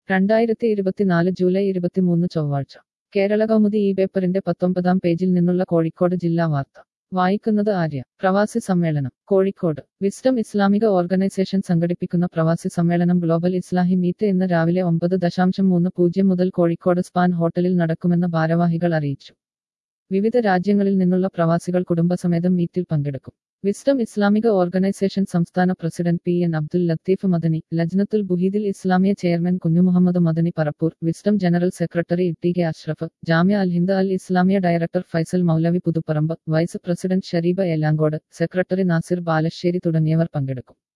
രണ്ടായിരത്തി ഇരുപത്തിനാല് ജൂലൈ ഇരുപത്തിമൂന്ന് ചൊവ്വാഴ്ച കേരള കൗമുദി ഈ പേപ്പറിന്റെ പത്തൊമ്പതാം പേജിൽ നിന്നുള്ള കോഴിക്കോട് ജില്ലാ വാർത്ത വായിക്കുന്നത് ആര്യ പ്രവാസി സമ്മേളനം കോഴിക്കോട് വിസ്ഡം ഇസ്ലാമിക ഓർഗനൈസേഷൻ സംഘടിപ്പിക്കുന്ന പ്രവാസി സമ്മേളനം ഗ്ലോബൽ ഇസ്ലാഹി മീറ്റ് ഇന്ന് രാവിലെ ഒമ്പത് ദശാംശം മൂന്ന് പൂജ്യം മുതൽ കോഴിക്കോട് സ്പാൻ ഹോട്ടലിൽ നടക്കുമെന്ന് ഭാരവാഹികൾ അറിയിച്ചു വിവിധ രാജ്യങ്ങളിൽ നിന്നുള്ള പ്രവാസികൾ കുടുംബസമേതം മീറ്റിൽ പങ്കെടുക്കും വിസ്ഡം ഇസ്ലാമിക ഓർഗനൈസേഷൻ സംസ്ഥാന president P N Abdul Latheef Madani ലജ്നത്തുൽ ബുഹീദിൽ ഇസ്ലാമിയ chairman Kunjumuhammed Madani Parappur Wisdom general secretary E K Ashraf Jamia Al Hind Al Islamia director Faisal Moulavi Puthuparamba vice president Shareeba Elankode secretary Nasir Balussery തുടങ്ങിയവർ പങ്കെടുക്കും